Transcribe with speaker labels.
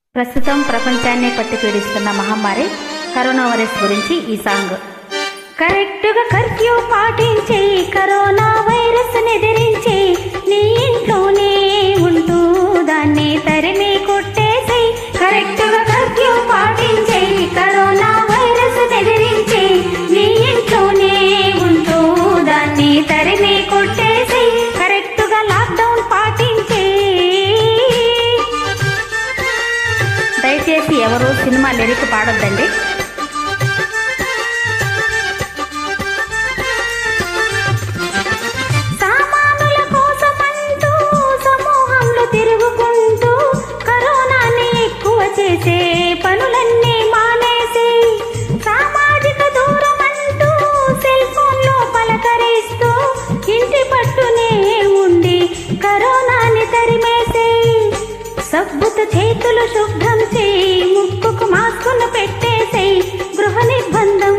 Speaker 1: ప్రస్తుతం ప్రపంచాన్ని పట్టి పీడిస్తున్న మహమ్మారి కరోనా వైరస్ గురించి ఈ సాంగ్ కరెక్ట్గా కర్ఫ్యూ పాటించే కరోనా వైరస్ ఎదిరించి నీ ఇంట్లోనే ఉంటూ దాన్ని తరిమి కొట్టేసి కరెక్ట్గా కర్ఫ్యూ పాటించే కరోనా వైరస్ ఎదిరించి నీ ఇంట్లోనే ఉంటూ దాన్ని తరిమి కొట్టేసి కరెక్ట్గా లాక్డౌన్ పాటించే దయచేసి ఎవరు సినిమా లిరిక్ పాడొద్దండి సామానుల కోసమంటూ సమూహంలో తిరుగుకుంటూ కరోనాని ఎక్కువ చేసే పనులన్నీ మానేసి సామాజిక దూరం అంటూ సెల్ ఫోన్లో పలకరిస్తూ ఇంటి పట్టునే ఉండి కరోనాని తరిమేసే సబ్బుతో చేతులు శుభ్రం చేయి ముక్కుకు మాస్కును పెట్టేసేయి గృహ నిర్బంధం